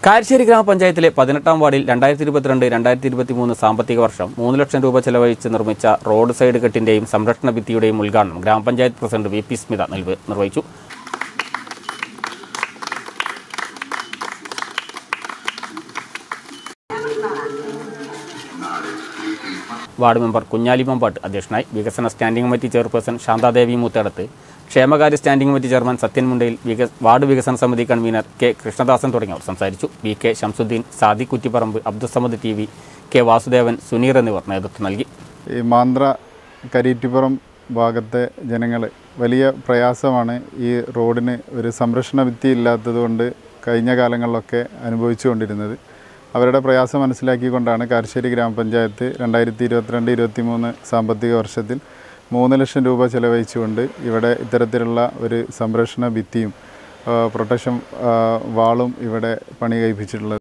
കാരശ്ശേരി ഗ്രാമപഞ്ചായത്തിലെ പതിനെട്ടാം വാർഡിൽ രണ്ടായിരത്തി ഇരുപത്തിരണ്ട് രണ്ടായിരത്തി ഇരുപത്തി മൂന്ന് സാമ്പത്തിക വർഷം മൂന്ന് ലക്ഷം രൂപ ചെലവഴിച്ച് നിർമ്മിച്ച റോഡ് സൈഡ് കെട്ടിന്റെയും സംരക്ഷണ ഭിത്തിയുടെയും ഉദ്ഘാടനം ഗ്രാമപഞ്ചായത്ത് പ്രസിഡന്റ് വി പി സ്മിത നൽവ- നിർവഹിച്ചു വാർഡ് മെമ്പർ കുഞ്ഞാലി മമ്പാട്ട് അധ്യക്ഷനായി വികസന standing committee chairperson Santhadevi Moothedath ക്ഷേമകാര്യ standing committee chairman Sathyan Mundayil വിക വാർഡ് വികസന സമിതി കൺവീനർ കെ കൃഷ്ണദാസൻ തുടങ്ങിയവർ സംസാരിച്ചു V K Shamsudheen Sadi Kuttipparamba Abdussamad T V K Vasudevan Suneer എന്നിവർ നേതൃത്വം നൽകി ഈ മാന്ത്ര കരീറ്റിപ്പുറം ഭാഗത്തെ ജനങ്ങൾ വലിയ പ്രയാസമാണ് ഈ റോഡിന് ഒരു സംരക്ഷണ ഭിത്തി ഇല്ലാത്തതുകൊണ്ട് കഴിഞ്ഞ കാലങ്ങളിലൊക്കെ അനുഭവിച്ചുകൊണ്ടിരുന്നത് അവരുടെ പ്രയാസം മനസ്സിലാക്കിക്കൊണ്ടാണ് കാരശ്ശേരി ഗ്രാമപഞ്ചായത്ത് രണ്ടായിരത്തി ഇരുപത്തിരണ്ട് ഇരുപത്തി മൂന്ന് സാമ്പത്തിക വർഷത്തിൽ മൂന്ന് ലക്ഷം രൂപ ചെലവഴിച്ചുകൊണ്ട് ഇവിടെ ഇത്തരത്തിലുള്ള ഒരു സംരക്ഷണ ഭിത്തിയും ആ, പ്രൊട്ടക്ഷൻ ആ, വാളും ഇവിടെ പണി കഴിപ്പിച്ചിട്ടുള്ളത്